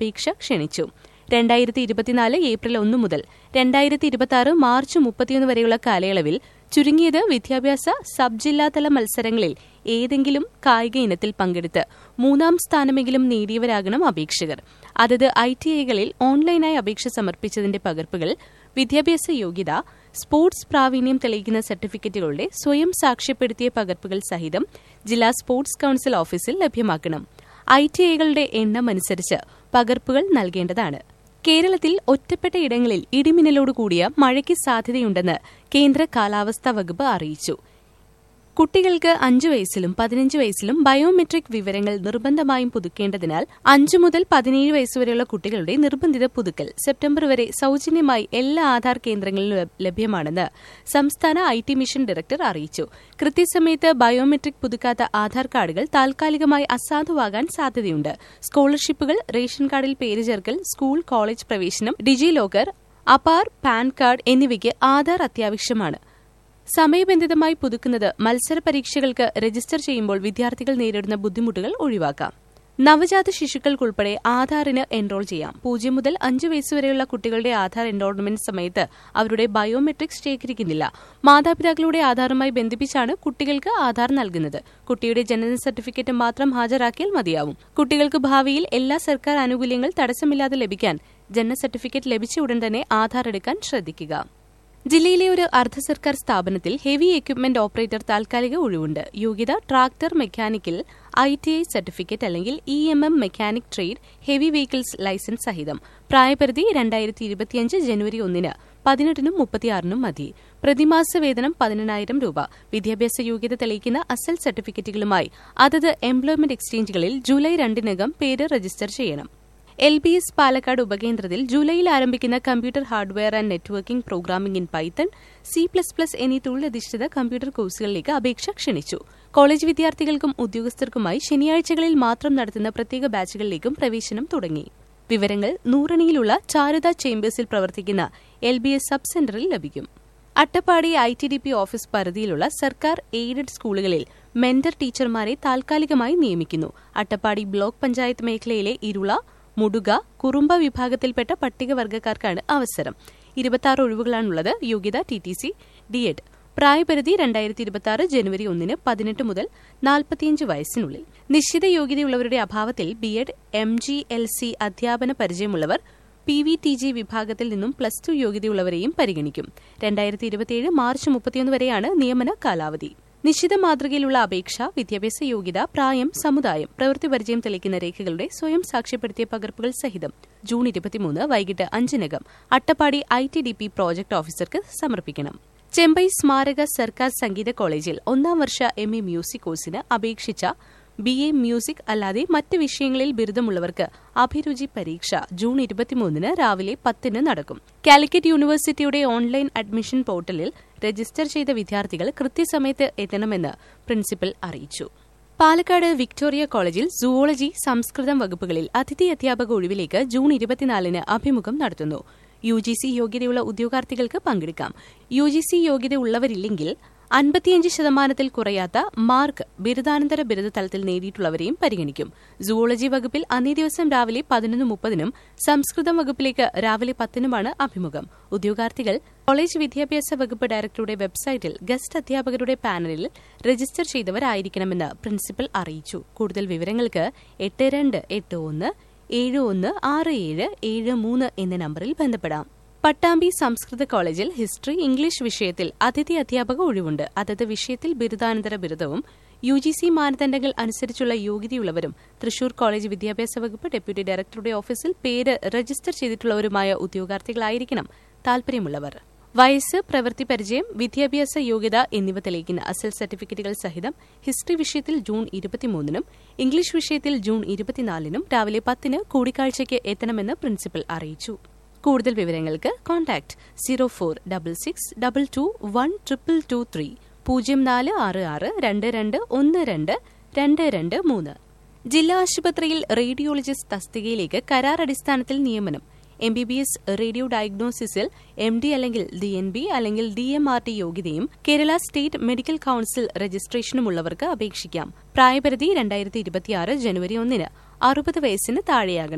അപേക്ഷ ക്ഷണിച്ചു രണ്ടായിരത്തി ഇരുപത്തിനാല് ഏപ്രിൽ ഒന്ന് മുതൽ രണ്ടായിരത്തി ഇരുപത്തി മാർച്ച് മുപ്പത്തിയൊന്ന് വരെയുള്ള കാലയളവിൽ ചുരുങ്ങിയത് വിദ്യാഭ്യാസ സബ് ജില്ലാതല മത്സരങ്ങളിൽ ഏതെങ്കിലും കായിക ഇനത്തിൽ പങ്കെടുത്ത് മൂന്നാം സ്ഥാനമെങ്കിലും നേടിയവരാകണം അപേക്ഷകർ അതത് ഐ ടി ഐകളിൽ ഓൺലൈനായി അപേക്ഷ സമർപ്പിച്ചതിന്റെ പകർപ്പുകൾ വിദ്യാഭ്യാസ യോഗ്യത സ്പോർട്സ് പ്രാവീണ്യം തെളിയിക്കുന്ന സർട്ടിഫിക്കറ്റുകളുടെ സ്വയം സാക്ഷ്യപ്പെടുത്തിയ പകർപ്പുകൾ സഹിതം ജില്ലാ സ്പോർട്സ് കൌൺസിൽ ഓഫീസിൽ ലഭ്യമാക്കണം ഐ ടി ഐകളുടെ എണ്ണം അനുസരിച്ച് പകർപ്പുകൾ നൽകേണ്ടതാണ് കേരളത്തിൽ ഒറ്റപ്പെട്ട ഇടങ്ങളിൽ ഇടിമിന്നലോട് കൂടിയ മഴയ്ക്ക് സാധ്യതയുണ്ടെന്ന് കേന്ദ്ര കാലാവസ്ഥാ വകുപ്പ് അറിയിച്ചു കുട്ടികൾക്ക് അഞ്ചു വയസ്സിലും പതിനഞ്ച് വയസ്സിലും ബയോമെട്രിക് വിവരങ്ങൾ നിർബന്ധമായും പുതുക്കേണ്ടതിനാൽ അഞ്ചു മുതൽ പതിനേഴ് വയസ്സുവരെയുള്ള കുട്ടികളുടെ നിർബന്ധിത പുതുക്കൽ സെപ്റ്റംബർ വരെ സൌജന്യമായി എല്ലാ ആധാർ കേന്ദ്രങ്ങളിലും ലഭ്യമാണെന്ന് സംസ്ഥാന ഐ ടി മിഷൻ ഡയറക്ടർ അറിയിച്ചു കൃത്യസമയത്ത് ബയോമെട്രിക് പുതുക്കാത്ത ആധാർ കാർഡുകൾ താൽക്കാലികമായി അസാധുവാകാൻ സാധ്യതയുണ്ട് സ്കോളർഷിപ്പുകൾ റേഷൻ കാർഡിൽ പേര് ചേർക്കൽ സ്കൂൾ കോളേജ് പ്രവേശനം digilocker APAAR PAN card എന്നിവയ്ക്ക് ആധാർ അത്യാവശ്യമാണ് സമയബന്ധിതമായി പുതുക്കുന്നത് മത്സര പരീക്ഷകൾക്ക് രജിസ്റ്റർ ചെയ്യുമ്പോൾ വിദ്യാർത്ഥികൾ നേരിടുന്ന ബുദ്ധിമുട്ടുകൾ ഒഴിവാക്കാം നവജാത ശിശുക്കൾക്കുൾപ്പെടെ ആധാറിന് എൻറോൾ ചെയ്യാം പൂജ്യം മുതൽ അഞ്ച് വയസ്സുവരെയുള്ള കുട്ടികളുടെ ആധാർ എൻറോൾമെന്റ് സമയത്ത് അവരുടെ ബയോമെട്രിക്സ് ശേഖരിക്കുന്നില്ല മാതാപിതാക്കളുടെ ആധാറുമായി ബന്ധിപ്പിച്ചാണ് കുട്ടികൾക്ക് ആധാർ നൽകുന്നത് കുട്ടിയുടെ ജനന സർട്ടിഫിക്കറ്റ് മാത്രം ഹാജരാക്കിയാൽ മതിയാവും കുട്ടികൾക്ക് ഭാവിയിൽ എല്ലാ സർക്കാർ ആനുകൂല്യങ്ങൾ തടസ്സമില്ലാതെ ലഭിക്കാൻ ജനന സർട്ടിഫിക്കറ്റ് ലഭിച്ച ഉടൻ തന്നെ ആധാർ എടുക്കാൻ ശ്രദ്ധിക്കുക ജില്ലയിലെ ഒരു അർദ്ധ സർക്കാർ സ്ഥാപനത്തിൽ ഹെവി എക്യുപ്മെന്റ് ഓപ്പറേറ്റർ താൽക്കാലിക ഒഴിവുണ്ട് യോഗ്യത tractor mechanical I T I certificate അല്ലെങ്കിൽ E M M mechanic trade heavy vehicles licence സഹിതം പ്രായപരിധി രണ്ടായിരത്തി ഇരുപത്തിയഞ്ച് ജനുവരി ഒന്നിന് പതിനെട്ടിനും മുപ്പത്തിയാറിനും മതി പ്രതിമാസ വേതനം പതിനെണ്ണായിരം രൂപ വിദ്യാഭ്യാസ യോഗ്യത തെളിയിക്കുന്ന അസൽ സർട്ടിഫിക്കറ്റുകളുമായി അതത് എംപ്ലോയ്മെന്റ് എക്സ്ചേഞ്ചുകളിൽ ജൂലൈ രണ്ടിനകം പേര് രജിസ്റ്റർ ചെയ്യണം എൽ ബി എസ് പാലക്കാട് ഉപകേന്ദ്രത്തിൽ ജൂലൈയിൽ ആരംഭിക്കുന്ന computer hardware and networking programming in Python C plus plus എന്നീ തൊഴിലധിഷ്ഠിത കമ്പ്യൂട്ടർ കോഴ്സുകളിലേക്ക് അപേക്ഷ ക്ഷണിച്ചു കോളേജ് വിദ്യാർത്ഥികൾക്കും ഉദ്യോഗസ്ഥർക്കുമായി ശനിയാഴ്ചകളിൽ മാത്രം നടത്തുന്ന പ്രത്യേക ബാച്ചുകളിലേക്കും പ്രവേശനം തുടങ്ങി വിവരങ്ങൾ നൂറണിയിലുള്ള ചാരുത ചേംബേഴ്സിൽ പ്രവർത്തിക്കുന്ന എൽ ബി എസ് സബ് സെന്ററിൽ ലഭിക്കും Attappadi I T D P office പരിധിയിലുള്ള സർക്കാർ എയ്ഡഡ് സ്കൂളുകളിൽ മെന്റർ ടീച്ചർമാരെ താൽക്കാലികമായി നിയമിക്കുന്നു അട്ടപ്പാടി ബ്ലോക്ക് പഞ്ചായത്ത് മേഖലയിലെ ഇരുള മുടുക കുറുമ്പ വിഭാഗത്തിൽപ്പെട്ട പട്ടികവർഗ്ഗക്കാർക്കാണ് അവസരം ഇരുപത്തി ഒഴിവുകളാണുള്ളത് യോഗ്യത T T C D ed പ്രായപരിധി രണ്ടായിരത്തി ഇരുപത്തി ആറ് ജനുവരി ഒന്നിന് പതിനെട്ട് മുതൽ നാൽപ്പത്തിയഞ്ച് വയസ്സിനുള്ളിൽ നിശ്ചിത യോഗ്യതയുള്ളവരുടെ അഭാവത്തിൽ B ed M G L C അധ്യാപന പരിചയമുള്ളവർ പി വി ടി ജി വിഭാഗത്തിൽ നിന്നും പ്ലസ് ടു യോഗ്യതയുള്ളവരെയും പരിഗണിക്കും രണ്ടായിരത്തി ഇരുപത്തിയേഴ് മാർച്ച് മുപ്പത്തിയൊന്ന് വരെയാണ് നിയമന കാലാവധി നിശ്ചിത മാതൃകയിലുള്ള അപേക്ഷ വിദ്യാഭ്യാസ യോഗ്യത പ്രായം സമുദായം പ്രവൃത്തി പരിചയം തെളിയിക്കുന്ന രേഖകളുടെ സ്വയം സാക്ഷ്യപ്പെടുത്തിയ പകർപ്പുകൾ സഹിതം ജൂൺ ഇരുപത്തിമൂന്ന് വൈകിട്ട് അഞ്ചിനകം Attappadi I T D P project ഓഫീസർക്ക് സമർപ്പിക്കണം ചെമ്പൈ സ്മാരക സർക്കാർ സംഗീത കോളേജിൽ ഒന്നാം വർഷ എം എ മ്യൂസിക് കോഴ്സിന് അപേക്ഷിച്ച ബി എ മ്യൂസിക് അല്ലാതെ മറ്റ് വിഷയങ്ങളിൽ ബിരുദമുള്ളവർക്ക് അഭിരുചി പരീക്ഷ ജൂൺ ഇരുപത്തിമൂന്നിന് രാവിലെ പത്തിന് നടക്കും കാലിക്കറ്റ് യൂണിവേഴ്സിറ്റിയുടെ ഓൺലൈൻ അഡ്മിഷൻ പോർട്ടലിൽ രജിസ്റ്റർ ചെയ്ത വിദ്യാർത്ഥികൾ കൃത്യസമയത്ത് എത്തണമെന്ന് പ്രിൻസിപ്പൽ അറിയിച്ചു പാലക്കാട് വിക്ടോറിയ കോളേജിൽ സുവോളജി സംസ്കൃതം വകുപ്പുകളിൽ അതിഥി അധ്യാപക ഒഴിവിലേക്ക് ജൂൺ ഇരുപത്തിനാലിന് അഭിമുഖം നടത്തുന്നു യു ജി സി യോഗ്യതയുള്ള ഉദ്യോഗാർത്ഥികൾക്ക് പങ്കെടുക്കാം യു ജി സി യോഗ്യത ഉള്ളവരില്ലെങ്കിൽ അൻപത്തിയഞ്ച് ശതമാനത്തിൽ കുറയാത്ത മാർക്ക് ബിരുദാനന്തര ബിരുദ തലത്തിൽ നേടിയിട്ടുള്ളവരെയും പരിഗണിക്കും സുവോളജി വകുപ്പിൽ അന്നേ ദിവസം രാവിലെ പതിനൊന്ന് മുപ്പതിനും സംസ്കൃതം വകുപ്പിലേക്ക് രാവിലെ പത്തിനുമാണ് അഭിമുഖം ഉദ്യോഗാർത്ഥികൾ കോളേജ് വിദ്യാഭ്യാസ വകുപ്പ് ഡയറക്ടറുടെ വെബ്സൈറ്റിൽ ഗസ്റ്റ് അധ്യാപകരുടെ പാനലിൽ രജിസ്റ്റർ ചെയ്തവരായിരിക്കണമെന്ന് പ്രിൻസിപ്പൽ അറിയിച്ചു കൂടുതൽ വിവരങ്ങൾക്ക് എട്ട് രണ്ട് എട്ട് ഒന്ന് ഏഴ് ഒന്ന് ആറ് ഏഴ് ഏഴ് മൂന്ന് എന്ന നമ്പറിൽ ബന്ധപ്പെടാം പട്ടാമ്പി സംസ്കൃത കോളേജിൽ ഹിസ്റ്ററി ഇംഗ്ലീഷ് വിഷയത്തിൽ അതിഥി അധ്യാപക ഒഴിവുണ്ട് അതത് വിഷയത്തിൽ ബിരുദാനന്തര ബിരുദവും യു ജി സി മാനദണ്ഡങ്ങൾ അനുസരിച്ചുള്ള യോഗ്യതയുള്ളവരും തൃശൂർ കോളേജ് വിദ്യാഭ്യാസ വകുപ്പ് ഡെപ്യൂട്ടി ഡയറക്ടറുടെ ഓഫീസിൽ പേര് രജിസ്റ്റർ ചെയ്തിട്ടുള്ളവരുമായ ഉദ്യോഗാർത്ഥികളായിരിക്കണം താൽപര്യമുള്ളവർ വയസ്സ് പ്രവൃത്തി പരിചയം വിദ്യാഭ്യാസ യോഗ്യത എന്നിവ തെളിയിക്കുന്ന അസൽ സർട്ടിഫിക്കറ്റുകൾ സഹിതം ഹിസ്റ്ററി വിഷയത്തിൽ ജൂൺ ഇരുപത്തിമൂന്നിനും ഇംഗ്ലീഷ് വിഷയത്തിൽ ജൂൺ ഇരുപത്തിനാലിനും രാവിലെ പത്തിന് കൂടിക്കാഴ്ചയ്ക്ക് എത്തണമെന്ന് പ്രിൻസിപ്പൽ അറിയിച്ചു കൂടുതൽ വിവരങ്ങൾക്ക് contact zero four double six double two one triple two three പൂജ്യം നാല് ആറ് ആറ് രണ്ട് രണ്ട് ഒന്ന് രണ്ട് രണ്ട് രണ്ട് മൂന്ന് ജില്ലാ ആശുപത്രിയിൽ റേഡിയോളജിസ്റ്റ് തസ്തികയിലേക്ക് കരാർ അടിസ്ഥാനത്തിൽ നിയമനം M B B S radio ഡയഗ്നോസിസിൽ എം ഡി അല്ലെങ്കിൽ ഡി എൻ ബി അല്ലെങ്കിൽ ഡി എം ആർ ടി യോഗ്യതയും കേരള സ്റ്റേറ്റ് മെഡിക്കൽ കൌൺസിൽ രജിസ്ട്രേഷനുമുള്ളവർക്ക് അപേക്ഷിക്കാം പ്രായപരിധി രണ്ടായിരത്തി ഇരുപത്തിയാറ് ജനുവരി ഒന്നിന് അറുപത് വയസ്സിന് താഴെയാകണം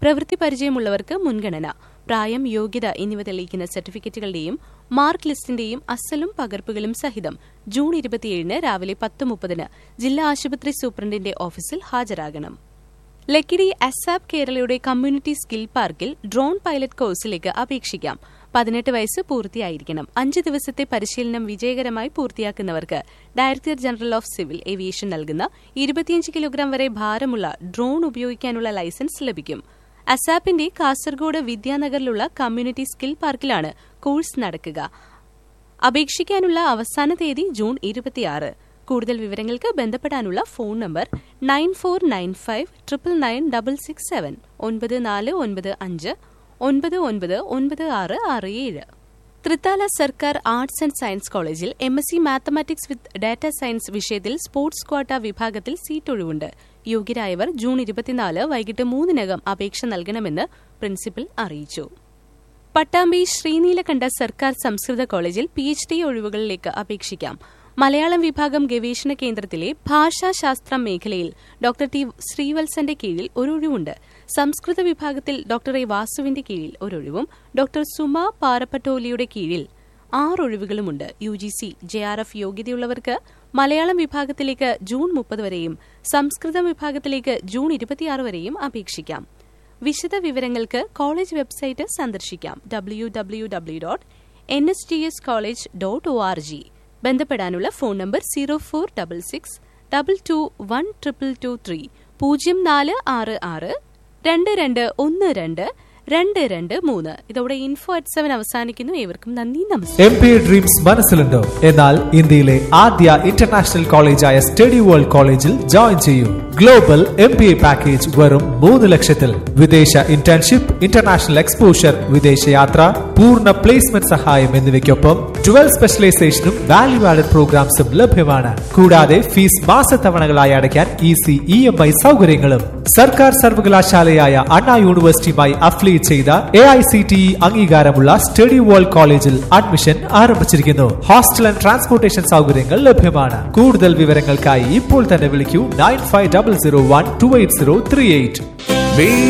പ്രവൃത്തി പരിചയമുള്ളവർക്ക് മുൻഗണന പ്രായം യോഗ്യത എന്നിവ തെളിയിക്കുന്ന സർട്ടിഫിക്കറ്റുകളുടെയും മാർക്ക് ലിസ്റ്റിന്റെയും അസലും പകർപ്പുകളും സഹിതം ജൂൺ ഇരുപത്തിയേഴിന് രാവിലെ പത്ത് മുപ്പതിന് ജില്ലാ ആശുപത്രി സൂപ്രണ്ടിന്റെ ഓഫീസിൽ ഹാജരാകണം ലക്കിടി അസാപ് കേരളയുടെ കമ്മ്യൂണിറ്റി സ്കിൽ പാർക്കിൽ ഡ്രോൺ പൈലറ്റ് കോഴ്സിലേക്ക് അപേക്ഷിക്കാം പതിനെട്ട് വയസ്സ് പൂർത്തിയായിരിക്കണം അഞ്ച് ദിവസത്തെ പരിശീലനം വിജയകരമായി പൂർത്തിയാക്കുന്നവർക്ക് director general of civil aviation നൽകുന്ന ഇരുപത്തിയഞ്ച് കിലോഗ്രാം വരെ ഭാരമുള്ള ഡ്രോൺ ഉപയോഗിക്കാനുള്ള ലൈസൻസ് ലഭിക്കും അസാപ്പിന്റെ കാസർഗോഡ് വിദ്യാനഗറിലുള്ള കമ്മ്യൂണിറ്റി സ്കിൽ പാർക്കിലാണ് കോഴ്സ് നടക്കുക അപേക്ഷിക്കാനുള്ള അവസാന തീയതി ജൂൺ ഇരുപത്തിയാറ് കൂടുതൽ വിവരങ്ങൾക്ക് ബന്ധപ്പെടാനുള്ള phone number nine four nine five triple nine double six seven ഒൻപത് നാല് ഒൻപത് അഞ്ച് ഒൻപത് ഒൻപത് ഒൻപത് ആറ് ആറ് ഏഴ് തൃത്താല സർക്കാർ ആർട്സ് ആൻഡ് സയൻസ് കോളേജിൽ M S C mathematics with data science വിഷയത്തിൽ സ്പോർട്സ് ക്വാട്ട വിഭാഗത്തിൽ സീറ്റ് ഒഴിവുണ്ട് യോഗ്യരായവർ ജൂൺ ഇരുപത്തിനാല് വൈകിട്ട് മൂന്നിനകം അപേക്ഷ നൽകണമെന്ന് പ്രിൻസിപ്പൽ അറിയിച്ചു പട്ടാമ്പി ശ്രീനീലകണ്ഠ സർക്കാർ സംസ്കൃത കോളേജിൽ പി എച്ച് ഡി ഒഴിവുകളിലേക്ക് അപേക്ഷിക്കാം മലയാളം വിഭാഗം ഗവേഷണ കേന്ദ്രത്തിലെ ഭാഷാശാസ്ത്ര മേഖലയിൽ ഡോക്ടർ ടി ശ്രീവത്സന്റെ കീഴിൽ ഒരു ഒഴിവുണ്ട് സംസ്കൃത വിഭാഗത്തിൽ ഡോക്ടർ എ വാസുവിന്റെ കീഴിൽ ഒരൊഴിവും ഡോക്ടർ സുമ പാറപ്പട്ടോലിയുടെ കീഴിൽ ആറ് ഒഴിവുകളുമുണ്ട് U G C J R F യോഗ്യതയുള്ളവർക്ക് മലയാളം വിഭാഗത്തിലേക്ക് ജൂൺ മുപ്പത് വരെയും സംസ്കൃതം വിഭാഗത്തിലേക്ക് ജൂൺ ഇരുപത്തിയാറ് വരെയും അപേക്ഷിക്കാം വിശദ വിവരങ്ങൾക്ക് കോളേജ് വെബ്സൈറ്റ് സന്ദർശിക്കാം W W W dot N S T S college dot O R G ബന്ധപ്പെടാനുള്ള phone number zero four double six double two one triple two three പൂജ്യം നാല് ആറ് ആറ് രണ്ട് രണ്ട് ഒന്ന് രണ്ട് രണ്ട് രണ്ട് മൂന്ന് ഇതോടെ ഇൻഫോ അറ്റ് സെവൻ അവസാനിക്കുന്നു ഏവർക്കും നന്ദി നമസ്കാരം എം പി എ ഡ്രീംസ് മനസ്സിലുണ്ടോ എന്നാൽ ഇന്ത്യയിലെ ആദ്യ ഇന്റർനാഷണൽ കോളേജായ സ്റ്റഡി വേൾഡ് കോളേജിൽ ജോയിൻ ചെയ്യൂ global M P A package വെറും മൂന്ന് ലക്ഷത്തിൽ വിദേശ ഇന്റേൺഷിപ്പ് ഇന്റർനാഷണൽ എക്സ്പോഷർ വിദേശയാത്ര പൂർണ്ണ പ്ലേസ്മെന്റ് സഹായം എന്നിവയ്ക്കൊപ്പം ട്വൽ സ്പെഷ്യലൈസേഷനും വാല്യൂ ആഡഡ് പ്രോഗ്രാംസും ലഭ്യമാണ് കൂടാതെ ഫീസ് മാസത്തവണകളായി അടയ്ക്കാൻ ഈസി ഇ എം ഐ സൗകര്യങ്ങളും സർക്കാർ സർവകലാശാലയായ അണ്ണാ യൂണിവേഴ്സിറ്റിയുമായി അഫിലിയേറ്റ് ചെയ്ത A I C T E അംഗീകാരമുള്ള സ്റ്റഡി വേൾഡ് കോളേജിൽ അഡ്മിഷൻ ആരംഭിച്ചിരിക്കുന്നു ഹോസ്റ്റൽ ആൻഡ് ട്രാൻസ്പോർട്ടേഷൻ സൗകര്യങ്ങൾ ലഭ്യമാണ് കൂടുതൽ വിവരങ്ങൾക്കായി ഇപ്പോൾ തന്നെ വിളിക്കൂ nine five double zero one two eight zero three eight